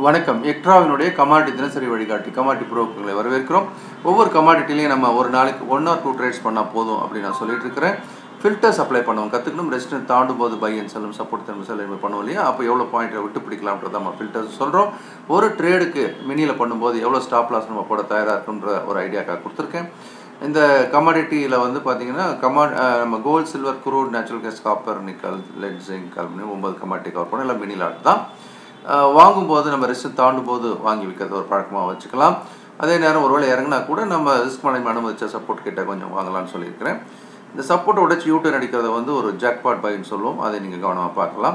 வணக்கம் எக்ட்ராவினுடைய கமாடிட்டி தினசரி வழிகாட்டி கமாடிட்டி புரோக்கர்களை வரவேற்கிறோம் ஒவ்வொரு கமாடிட்டிலையும் நம்ம ஒரு நாளைக்கு ஒன் ஆர் டூ ட்ரேட்ஸ் பண்ணால் போதும் அப்படின்னு நான் சொல்லிட்டு இருக்கிறேன் ஃபில்டர்ஸ் அப்ளை பண்ணுவோம் கற்றுக்கணும் ரெஸ்டன் தாண்டும் போது பை அண்ட் செல்லும் சப்போர்ட் தரும் செல்லும் பண்ணுவோம் இல்லையா அப்போ எவ்வளோ பாயிண்ட்டை விட்டு பிடிக்கலாம்ன்றத நம்ம ஃபில்டர்ஸ் சொல்கிறோம் ஒரு ட்ரேடுக்கு மினியில் பண்ணும்போது எவ்வளோ ஸ்டாப் லாஸ் நம்ம போட தயாராக இருக்குன்ற ஒரு ஐடியாக்காக கொடுத்துருக்கேன் இந்த கமாடிட்டியில் வந்து பார்த்தீங்கன்னா கமா நம்ம gold silver crude natural gas copper nickel lead zinc அப்படின்னு ஒன்பது கமாடிட்டி கவர் பண்ணோம் எல்லாம் மினி லாட் தான் அஹ் வாங்கும்போது நம்ம ரிஸ்க் தாண்டும் போது வாங்கி விற்கிறது ஒரு பழக்கமாக வச்சுக்கலாம் அதே நேரம் ஒருவேளை இறங்கினா கூட நம்ம ரிஸ்க் மேனேஜ்மெண்ட் அனுமதிச்ச சப்போர்ட் கிட்ட கொஞ்சம் வாங்கலாம்னு சொல்லியிருக்கிறேன் இந்த சப்போர்ட்டை உடச்சி யூட்டர் அடிக்கிறத வந்து ஒரு ஜாக்பாட் பைன்னு சொல்லுவோம் அதை நீங்கள் கவனமாக பார்க்கலாம்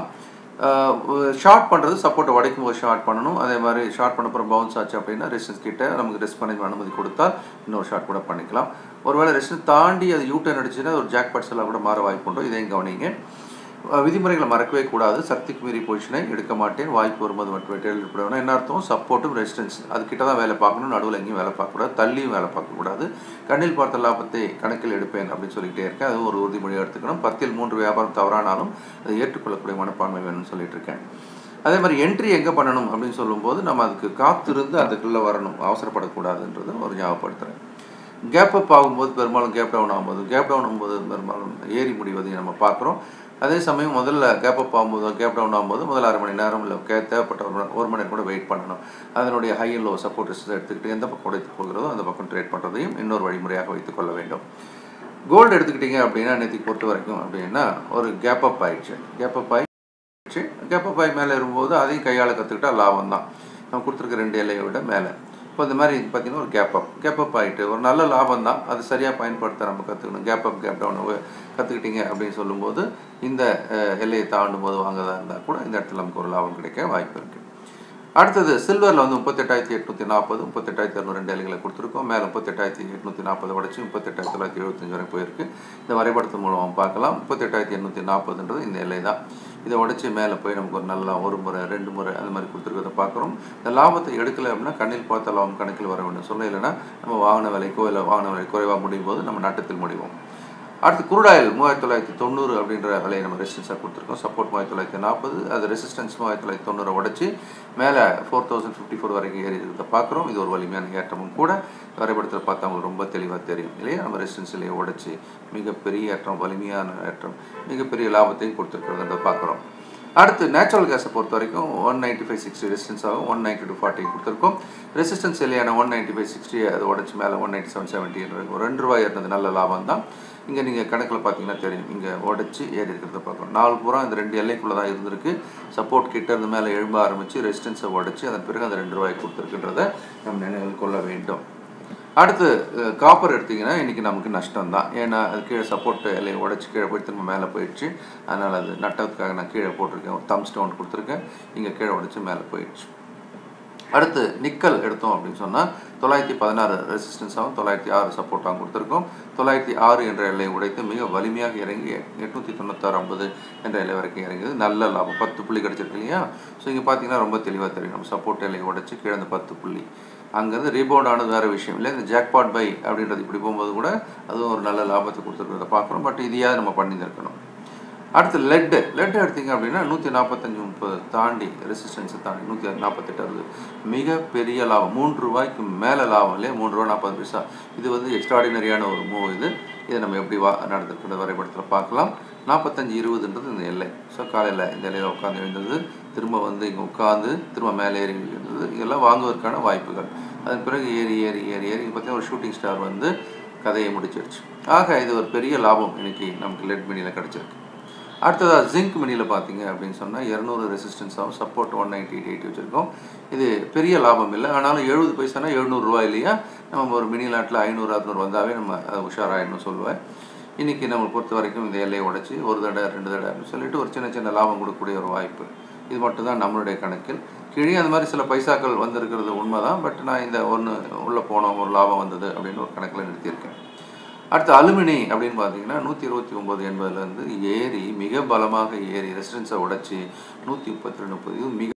ஷார்ட் பண்ணுறது சப்போர்ட்டை உடைக்கும் போது ஷார்ட் பண்ணணும் அதே மாதிரி ஷார்ட் பண்ண அப்புறம் பவுன்ஸ் ஆச்சு அப்படின்னா ரெசிஸ்டன்ஸ் கிட்ட நமக்கு ரிஸ்க் மேனேஜ்மெண்ட் அனுமதி கொடுத்தால் இன்னொரு ஷார்ட் கூட பண்ணிக்கலாம் ஒருவேளை ரெசிஸ்டன்ஸ் தாண்டி அது யூட்டர் அடிச்சுன்னா ஒரு ஜாக்பாட்ஸ் எல்லாம் கூட மாற வாய்ப்புண்டோ இதையும் கவனிங்க அஹ் விதிமுறைகளை மறக்கவே கூடாது சக்திக்கு மீறி பொசிஷனை எடுக்க மாட்டேன் வாய்ப்பு வரும்போது மட்டுமே டெலிவரி பண்ணுவேன் என்ன அர்த்தம் சப்போர்ட்டும் ரெசிஸ்டன்ஸ் அதுக்கிட்ட தான் வேலை பார்க்கணும் நடுவில் எங்கேயும் வேலை பார்க்கக்கூடாது தள்ளியும் வேலை பார்க்கக்கூடாது கண்ணில் பார்த்த லாபத்தை கணக்கில் எடுப்பேன் அப்படின்னு சொல்லிக்கிட்டே இருக்கேன் அது ஒரு உறுதிமொழியாக எடுத்துக்கணும் பத்தில் மூன்று வியாபாரம் தவறானாலும் அதை ஏற்றுக்கொள்ளக்கூடிய மனப்பான்மை வேணும்னு சொல்லிட்டு இருக்கேன் அதே மாதிரி என்ட்ரி எங்கே பண்ணணும் அப்படின்னு சொல்லும்போது நம்ம அதுக்கு காத்திருந்து அதுக்குள்ளே வரணும் அவசரப்படக்கூடாதுன்றதை ஒரு ஞாபகப்படுத்துகிறேன் கேப் அப் ஆகும்போது பெரும்பாலும் கேப் டவுன் ஆகும்போது கேப் டவுன் ஆகும்போது பெரும்பாலும் ஏறி முடிவதையும் நம்ம பார்க்குறோம் அதே சமயம் முதல்ல கேப் அப் ஆகும்போது கேப் டவுன் ஆகும்போது முதல்ல அரை மணி நேரம் இல்லை கே தேவைப்பட்ட ஒரு மணி- ஒரு மணி நேரம் கூட வெயிட் பண்ணணும் அதனுடைய ஹை லோ சப்போர்ட் எடுத்துக்கிட்டு எந்த பக்கம் உடைத்து போகிறதோ அந்த பக்கம் ட்ரேட் பண்ணுறதையும் இன்னொரு வழிமுறையாக வைத்துக் கொள்ள வேண்டும் கோல்டு எடுத்துக்கிட்டீங்க அப்படின்னா நேற்றுக்கு பொறுத்த வரைக்கும் அப்படின்னா ஒரு கேப் அப் ஆயிடுச்சு கேப் அப் ஆயிடுச்சு கேப் அப் ஆகி மேலே இருக்கும்போது அதையும் கையாள கற்றுக்கிட்டா லாபம் தான் நம்ம கொடுத்துருக்க ரெண்டு எல்லையை விட மேலே இப்போ இந்த மாதிரி பார்த்தீங்கன்னா ஒரு கேப் அப் கேப் அப் ஆகிட்டு ஒரு நல்ல லாபம் தான் அது சரியாக பயன்படுத்த நம்ம கற்றுக்கணும் கேப் அப் கேப் டவுன் கற்றுக்கிட்டீங்க அப்படின்னு சொல்லும்போது இந்த அஹ், எல்லையை தாண்டும் போது வாங்குறதா இருந்தால் கூட இந்த இடத்துல நமக்கு ஒரு லாபம் கிடைக்க வாய்ப்பு இருக்குது அடுத்தது சில்வரில் வந்து முப்பத்தெட்டாயிரத்தி எட்நூற்றி நாற்பது முப்பத்தெட்டாயிரத்தி இரநூறு ரெண்டு எல்லைகளை கொடுத்துருக்கோம் மேலே முப்பத்தெட்டாயிரத்தி எட்நூற்றி நாற்பது உடச்சி முப்பத்தெட்டாயிரத்தி தொள்ளாயிரத்தி எழுபத்தஞ்சு வரை போயிருக்கு இந்த வரைபடத்து மூலம் பார்க்கலாம் முப்பத்தெட்டாயிரத்தி எண்ணூற்றி நாற்பதுன்றது இந்த எல்லை தான் இதை உடச்சி மேலே போய் நமக்கு ஒரு நல்ல ஒரு முறை ரெண்டு முறை அந்த மாதிரி கொடுத்துருக்கிறத பார்க்குறோம் இந்த லாபத்தை எடுக்கலை அப்படின்னா கண்ணில் பார்த்த லாபம் கணக்கில் வர வேண்டும் சொல்ல இல்லைன்னா நம்ம வாகன விலைக்கோ இல்லை வாகன விலை குறைவாக முடியும் போது நம்ம நட்டத்தில் முடிவோம் அடுத்து குருடாயில் மூவாயிரத்தி தொள்ளாயிரத்தி தொண்ணூறு அப்படின்ற விலையை நம்ம ரெசிஸ்டன்ஸாக கொடுத்துருக்கோம் சப்போர்ட் மூவாயிரத்தி தொள்ளாயிரத்தி நாற்பது அது ரெசிஸ்டன்ஸ் மூவாயிரத்தி தொள்ளாயிரத்தி தொண்ணூறை உடச்சி மேலே ஃபோர் தௌசண்ட் ஃபிஃப்டி ஃபோர் வரைக்கும் ஏறி இருக்கிறத பார்க்குறோம் இது ஒரு வலிமையான ஏற்றமும் கூட வரைபடத்தில் பார்த்தா அவங்களுக்கு ரொம்ப தெளிவாக தெரியும் இல்லையா நம்ம ரெசிஸ்டன்ஸ்லேயே உடச்சி மிகப்பெரிய ஏற்றம் வலிமையான ஏற்றம் மிகப்பெரிய லாபத்தையும் கொடுத்துருக்கிறத பார்க்குறோம் அடுத்து நேச்சுரல் கேஸை பொறுத்த வரைக்கும் one ninety five sixty resistance ஆகும் ஒன் நைன்ட்டி டூ ஃபார்ட்டி கொடுத்துருக்கோம் ரெசிஸ்டன்ஸ் இல்லையான ஒன் நைன்ட்டி ஃபைவ் சிக்ஸ்டி அது உடச்சி மேலே ஒன் நைன்ட்டி செவன் செவன்ட்டி ஒரு ரெண்டு ரூபாய் இருந்தது நல்ல லாபம் தான் இங்கே நீங்கள் கணக்கில் பார்த்தீங்கன்னா தெரியும் இங்கே உடச்சி ஏறி இருக்கிறத பார்க்கணும் நாலு பூரா இந்த ரெண்டு எல்லைக்குள்ளே தான் இருந்திருக்கு சப்போர்ட் கிட்ட இருந்து மேலே எழும்ப ஆரம்பித்து ரெசிஸ்டன்ஸை உடச்சி அதன் பிறகு அந்த ரெண்டு ரூபாய் கொடுத்துருக்குன்றதை நம்ம நினைவில் கொள்ள வேண்டும் அடுத்து காப்பர் எடுத்தீங்கன்னா இன்றைக்கி நமக்கு நஷ்டம் தான் ஏன்னா அது கீழே சப்போர்ட் எல்லையை உடச்சி கீழே போய் திரும்ப மேலே போயிடுச்சு அதனால் அது நட்டத்துக்காக நான் கீழே போட்டிருக்கேன் ஒரு தம் ஸ்டோன் கொடுத்துருக்கேன் இங்கே கீழே உடச்சி மேலே போயிடுச்சு அடுத்து நிக்கல் எடுத்தோம் அப்படின்னு சொன்னால் தொள்ளாயிரத்தி பதினாறு ரெசிஸ்டன்ஸ் ஆகும் தொள்ளாயிரத்தி ஆறு சப்போர்ட்டாகவும் கொடுத்துருக்கோம் தொள்ளாயிரத்தி ஆறு என்ற எல்லையை உடைத்து மிக வலிமையாக இறங்கி எட்நூற்றி தொண்ணூத்தாறு ஐம்பது என்ற எல்லை வரைக்கும் இறங்கியது நல்ல லாபம் பத்து புள்ளி கிடச்சிருக்கு இல்லையா ஸோ இங்கே பார்த்தீங்கன்னா ரொம்ப தெளிவாக தெரியும் நம்ம சப்போர்ட் எல்லையை உடைச்சி கீழே அந்த பத்து புள்ளி அங்கேருந்து ரீபவுண்ட் ஆனது வேறு விஷயம் இல்லை இந்த ஜாக்பாட் பை அப்படின்றது இப்படி போகும்போது கூட அதுவும் ஒரு நல்ல லாபத்தை கொடுத்துருக்கிறத பார்க்குறோம் பட் இதையாவது நம்ம பண்ணியிருக்கணும் அடுத்து லெட்டு லெட் எடுத்தீங்க அப்படின்னா நூற்றி நாற்பத்தஞ்சு முப்பது தாண்டி ரெசிஸ்டன்ஸை தாண்டி நூற்றி நாற்பத்தெட்டு வருது மிக பெரிய லாபம் மூன்று ரூபாய்க்கு மேலே லாபம் இல்லையா மூணு ரூபா நாற்பது பைசா இது வந்து எக்ஸ்ட்ராடினரியான ஒரு மூவ் இது இதை நம்ம எப்படி வா நடந்திருக்கிற வரைபடத்தில் பார்க்கலாம் நாற்பத்தஞ்சு இருபதுன்றது இந்த எல்லை ஸோ காலையில் இந்த எல்லையில் உட்காந்து எழுந்தது திரும்ப வந்து இங்கே உட்காந்து திரும்ப மேலே ஏறி இருந்தது இதெல்லாம் வாங்குவதற்கான வாய்ப்புகள் அதன் பிறகு ஏறி ஏறி ஏறி ஏறி பார்த்தீங்கன்னா ஒரு ஷூட்டிங் ஸ்டார் வந்து கதையை முடிச்சிருச்சு ஆக இது ஒரு பெரிய லாபம் இன்னைக்கு நமக்கு லெட் மினியில் கிடச்சிருக்கு அடுத்ததாக ஜிங்க் மினியில் பார்த்தீங்க அப்படின்னு சொன்னால் இரநூறு ரெசிஸ்டன்ஸ் ஆகும் support one ninety eight eighty வச்சுருக்கோம் இது பெரிய லாபம் இல்லை ஆனாலும் எழுபது பைசானா எழுநூறுரூவா இல்லையா நம்ம ஒரு மினி லாட்டில் ஐநூறு அறுநூறு வந்தாவே நம்ம அது உஷாராயிடணும் சொல்லுவேன் இன்றைக்கி நம்ம பொறுத்த வரைக்கும் இந்த எல்லையை உடச்சி ஒரு தடவை ரெண்டு தடவை அப்படின்னு சொல்லிட்டு ஒரு சின்ன சின்ன லாபம் கொடுக்கக்கூடிய ஒரு வாய்ப்பு இது மட்டும்தான் நம்மளுடைய கணக்கில் கீழே அந்த மாதிரி சில பைசாக்கள் வந்திருக்கிறது உண்மை தான் பட் நான் இந்த ஒன்று உள்ளே போனோம் ஒரு லாபம் வந்தது அப்படின்னு ஒரு கணக்கில் நிறுத்தியிருக்கேன் அடுத்து அலுமினி அப்படின்னு பார்த்தீங்கன்னா நூற்றி இருபத்தி ஒம்பது எண்பதுலேருந்து ஏறி மிக பலமாக ஏறி ரெசிடென்ஸை உடைச்சி நூற்றி முப்பத்தி ரெண்டு முப்பது இது மிக